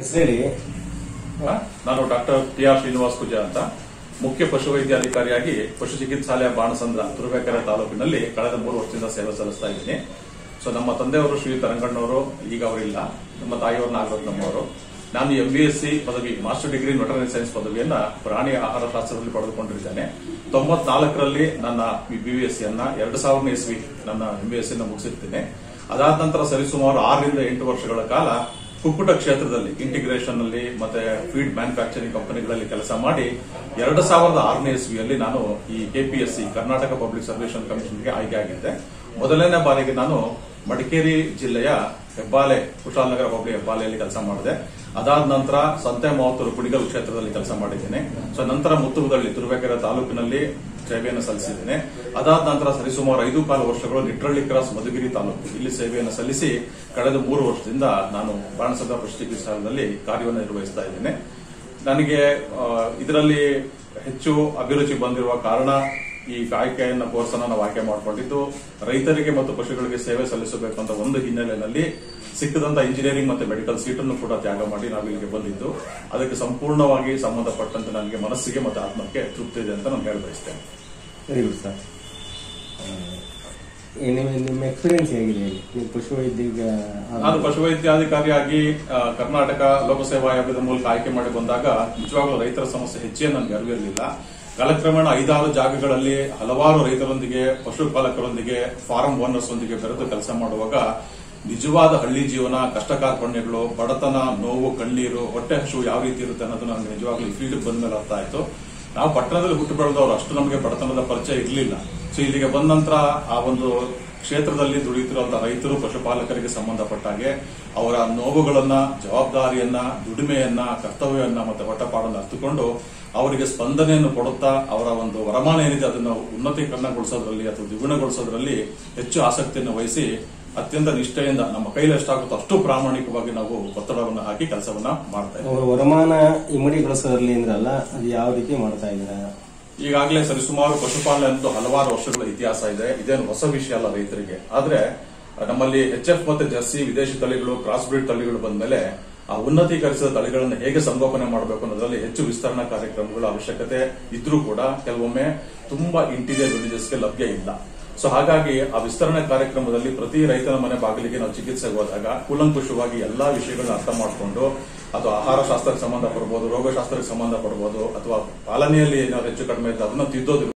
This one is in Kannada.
ಹೆಸರು ಹೇಳಿ ಆ, ನಾನು doctor T R Srinivas Pooja ಅಂತ ಮುಖ್ಯ ಪಶುವೈದ್ಯಾಧಿಕಾರಿಯಾಗಿ ಪಶು ಚಿಕಿತ್ಸಾಲಯ ಬಾಣಸಂದ್ರ ತುರುವೇಕೆರೆ ತಾಲೂಕಿನಲ್ಲಿ ಕಳೆದ ಮೂರು ವರ್ಷದಿಂದ ಸೇವೆ ಸಲ್ಲಿಸ್ತಾ ಇದ್ದೀನಿ ಸೊ ನಮ್ಮ ತಂದೆಯವರು ಶ್ರೀ ತರಂಗಣ್ಣವರು ಈಗ ಅವರಿಲ್ಲ ನಮ್ಮ ತಾಯಿಯವರು ನಾಗರತ್ನಮ್ಮವರು ನಾನು ಎಂ ಬಿ ಎಸ್ ಸಿ ಪದವಿ ಮಾಸ್ಟರ್ ಡಿಗ್ರಿ ವೆಟರ್ನರಿ ಸೈನ್ಸ್ ಪದವಿಯನ್ನ ಪ್ರಾಣಿ ಆಹಾರ ಶಾಸ್ತ್ರದಲ್ಲಿ ಪಡೆದುಕೊಂಡಿದ್ದೇನೆ ತೊಂಬತ್ನಾಲ್ಕರಲ್ಲಿ ನನ್ನ ಬಿ ವಿ ಎಸ್ ಸಿಯನ್ನ ಎರಡು ಸಾವಿರನೇ ಇಸ್ವಿ ನನ್ನ ಎಂ ಬಿ ಎಸ್ ಸಿ ಮುಗಿಸಿರ್ತೇನೆ ಅದಾದ ನಂತರ ಸರಿಸುಮಾರು ಆರರಿಂದ ಎಂಟು ವರ್ಷಗಳ ಕಾಲ ಕುಕ್ಕುಟ ಕ್ಷೇತ್ರದಲ್ಲಿ ಇಂಟಿಗ್ರೇಷನ್ ಅಲ್ಲಿ ಮತ್ತೆ ಫೀಡ್ ಮ್ಯಾನುಫ್ಯಾಕ್ಚರಿಂಗ್ ಕಂಪನಿಗಳಲ್ಲಿ ಕೆಲಸ ಮಾಡಿ ಎರಡು ಸಾವಿರದ ಆರನೇ ಇಸ್ವಿಯಲ್ಲಿ ನಾನು ಈ ಕೆಪಿಎಸ್ಸಿ ಕರ್ನಾಟಕ ಪಬ್ಲಿಕ್ ಸರ್ವಿಸ್ ಕಮಿಷನ್ಗೆ ಆಯ್ಕೆ ಆಗಿದ್ದೆ ಮೊದಲನೇ ಬಾರಿಗೆ ನಾನು ಮಡಿಕೇರಿ ಜಿಲ್ಲೆಯ ಹೆಬ್ಬಾಲೆ ಕುಶಾಲನಗರ ಹೋಬಳಿ ಹೆಬ್ಬಾಲೆಯಲ್ಲಿ ಕೆಲಸ ಮಾಡಿದೆ ಅದಾದ ನಂತರ ಸಂತೆ ಮಾವತೂರು ಕುಡಿಗಲ್ ಕ್ಷೇತ್ರದಲ್ಲಿ ಕೆಲಸ ಮಾಡಿದ್ದೇನೆ ಸೊ ನಂತರ ಮುತ್ತುಗುದಳ್ಳಿ ತುರುವೇಕೆರೆ ತಾಲೂಕಿನಲ್ಲಿ ಸೇವೆಯನ್ನು ಸಲ್ಲಿಸಿದ್ದೇನೆ ಅದಾದ ನಂತರ ಸರಿಸುಮಾರು ಐದು ಕಾಲು ವರ್ಷಗಳು ನಿಟ್ರಳ್ಳಿ ಕ್ರಾಸ್ ಮಧುಗಿರಿ ತಾಲೂಕು ಇಲ್ಲಿ ಸೇವೆಯನ್ನು ಸಲ್ಲಿಸಿ ಕಳೆದ ಮೂರು ವರ್ಷದಿಂದ ನಾನು ಬಾಣಸಂದ್ರ ಪಶು ಚಿಕಿತ್ಸಾಲಯದಲ್ಲಿ ಕಾರ್ಯವನ್ನು ನಿರ್ವಹಿಸ್ತಾ ಇದ್ದೇನೆ ನನಗೆ ಆ, ಇದರಲ್ಲಿ ಹೆಚ್ಚು ಅಭಿರುಚಿ ಬಂದಿರುವ ಕಾರಣ ಈ ಆಯ್ಕೆಯನ್ನ ಕೋರ್ಸ್ ಅನ್ನ ನಾವು ಆಯ್ಕೆ ಮಾಡಿಕೊಂಡಿದ್ದು ರೈತರಿಗೆ ಮತ್ತು ಪಶುಗಳಿಗೆ ಸೇವೆ ಸಲ್ಲಿಸಬೇಕು ಅಂತ ಒಂದು ಹಿನ್ನೆಲೆಯಲ್ಲಿ ಸಿಕ್ಕದಂತ ಇಂಜಿನಿಯರಿಂಗ್ ಮತ್ತು ಮೆಡಿಕಲ್ ಸೀಟನ್ನು ಕೂಡ ತ್ಯಾಗ ಮಾಡಿ ನಾವು ಇಲ್ಲಿಗೆ ಬಂದಿದ್ದು ಅದಕ್ಕೆ ಸಂಪೂರ್ಣವಾಗಿ ಸಂಬಂಧಪಟ್ಟಂತೆ ನನಗೆ ಮನಸ್ಸಿಗೆ ಮತ್ತು ಆತ್ಮಕ್ಕೆ ತೃಪ್ತಿ ಇದೆ ಅಂತ ನಾನು ಹೇಳ ಬಯಸ್ತೇನೆ ವೆರಿ ಗುಡ್ ಸರ್ ನಿಮ್ಮ ನಿಮ್ಮ ಎಕ್ಸ್ಪೀರಿಯನ್ಸ್ ಹೇಗಿದೆ ಹೇಳಿ ನೀವು ಪಶುವೈದ್ಯ ನಾನು ಪಶುವೈದ್ಯಾಧಿಕಾರಿಯಾಗಿ ಆ, ಕರ್ನಾಟಕ ಲೋಕಸೇವಾ ಆಯೋಗದ ಮೂಲಕ ಆಯ್ಕೆ ಮಾಡಿ ಬಂದಾಗ ನಿಜವಾಗ್ಲೂ ರೈತರ ಸಮಸ್ಯೆ ಹೆಚ್ಚೇ ನನಗೆ ಅರಿವಿರಲಿಲ್ಲ ಕಾಲಕ್ರಮೇಣ ಐದಾರು ಜಾಗಗಳಲ್ಲಿ ಹಲವಾರು ರೈತರೊಂದಿಗೆ ಪಶುಪಾಲಕರೊಂದಿಗೆ ಫಾರಂ ಓನರ್ಸ್ ಒಂದಿಗೆ ಬೆರೆತು ಕೆಲಸ ಮಾಡುವಾಗ ನಿಜವಾದ ಹಳ್ಳಿ ಜೀವನ ಕಷ್ಟ ಕಾರ್ಪಣ್ಯಗಳು ಬಡತನ ನೋವು ಕಣ್ಣೀರು ಹೊಟ್ಟೆ ಹಸು ಯಾವ ರೀತಿ ಇರುತ್ತೆ ಅನ್ನೋದು ನನಗೆ ನಿಜವಾಗ್ಲೂ ಈ ಫೀಲ್ಡ್ ಬಂದ ಮೇಲೆ ಅರ್ಥ ಆಯ್ತು ನಾವು ಪಟ್ಟಣದಲ್ಲಿ ಹುಟ್ಟು ಬೆಳೆದವರು ಅಷ್ಟು ನಮಗೆ ಬಡತನದ ಪರಿಚಯ ಇರಲಿಲ್ಲ ಸೊ ಇಲ್ಲಿಗೆ ಬಂದ ನಂತರ ಆ ಒಂದು ಕ್ಷೇತ್ರದಲ್ಲಿ ದುಡಿಯುತ್ತಿರುವಂತಹ ರೈತರು ಪಶುಪಾಲಕರಿಗೆ ಸಂಬಂಧಪಟ್ಟ ಹಾಗೆ ಅವರ ನೋವುಗಳನ್ನ ಜವಾಬ್ದಾರಿಯನ್ನ ದುಡಿಮೆಯನ್ನ ಕರ್ತವ್ಯವನ್ನ ಮತ್ತೆ ಹೊಟ್ಟಪಾಡನ್ನು ಅರ್ಥಕೊಂಡು ಅವರಿಗೆ ಸ್ಪಂದನೆಯನ್ನು ಕೊಡುತ್ತಾ ಅವರ ಒಂದು ವರಮಾನ ಏನಿದೆ ಅದನ್ನು ಉನ್ನತೀಕರಣಗೊಳಿಸೋದ್ರಲ್ಲಿ ಅಥವಾ ದ್ವಿಗುಣಗೊಳಿಸೋದ್ರಲ್ಲಿ ಹೆಚ್ಚು ಆಸಕ್ತಿಯನ್ನು ವಹಿಸಿ ಅತ್ಯಂತ ನಿಷ್ಠೆಯಿಂದ ನಮ್ಮ ಕೈಲಿ ಎಷ್ಟಾಗುತ್ತೋ ಅಷ್ಟು ಪ್ರಾಮಾಣಿಕವಾಗಿ ನಾವು ಒತ್ತಡವನ್ನು ಹಾಕಿ ಕೆಲಸವನ್ನ ಮಾಡ್ತಾ ಇದ್ದೀವಿ ಅವರ ವರಮಾನ ಇಮ್ಮಡಿಗೊಳಿಸೋದ್ರಲ್ಲಿ ಅಂದ್ರಲ್ಲ ಅದು ಯಾವ ರೀತಿ ಮಾಡ್ತಾ ಇದ್ದೀರಾ ಈಗಾಗಲೇ ಸರಿಸುಮಾರು ಪಶುಪಾಲನೆ ಅಂತೂ ಹಲವಾರು ವರ್ಷಗಳ ಇತಿಹಾಸ ಇದೆ ಇದೇನು ಹೊಸ ವಿಷಯ ಅಲ್ಲ ರೈತರಿಗೆ ಆದ್ರೆ ನಮ್ಮಲ್ಲಿ ಎಚ್ ಎಫ್ ಮತ್ತೆ ಜರ್ಸಿ ವಿದೇಶಿ ತಳಿಗಳು ಕ್ರಾಸ್ ಬ್ರೀಡ್ ತಳಿಗಳು ಬಂದ್ಮೇಲೆ ಆ ಉನ್ನತೀಕರಿಸಿದ ತಳಿಗಳನ್ನು ಹೇಗೆ ಸಂಗೋಪನೆ ಮಾಡಬೇಕು ಅನ್ನೋದ್ರಲ್ಲಿ ಹೆಚ್ಚು ವಿಸ್ತರಣಾ ಕಾರ್ಯಕ್ರಮಗಳ ಅವಶ್ಯಕತೆ ಇದ್ರೂ ಕೂಡ ಕೆಲವೊಮ್ಮೆ ತುಂಬಾ ಇಂಟೀರಿಯರ್ ವಿಲೇಜಸ್ಗೆ ಲಭ್ಯ ಇಲ್ಲ ಸೊ ಹಾಗಾಗಿ ಆ ವಿಸ್ತರಣೆ ಕಾರ್ಯಕ್ರಮದಲ್ಲಿ ಪ್ರತಿ ರೈತನ ಮನೆ ಬಾಗಿಲಿಗೆ ನಾವು ಚಿಕಿತ್ಸೆಗೆ ಹೋದಾಗ ಕೂಲಂಕುಷವಾಗಿ ಎಲ್ಲಾ ವಿಷಯಗಳನ್ನ ಅರ್ಥ ಮಾಡಿಕೊಂಡು ಅದು ಆಹಾರ ಶಾಸ್ತ್ರಕ್ಕೆ ಸಂಬಂಧ ಪಡಬಹುದು ರೋಗಶಾಸ್ತ್ರಕ್ಕೆ ಸಂಬಂಧ ಪಡಬಹುದು ಅಥವಾ ಪಾಲನೆಯಲ್ಲಿ ಏನಾದ್ರು ಹೆಚ್ಚು ಕಡಿಮೆ ಇದ್ದರೆ ಅದನ್ನ ತಿದ್ದೋದು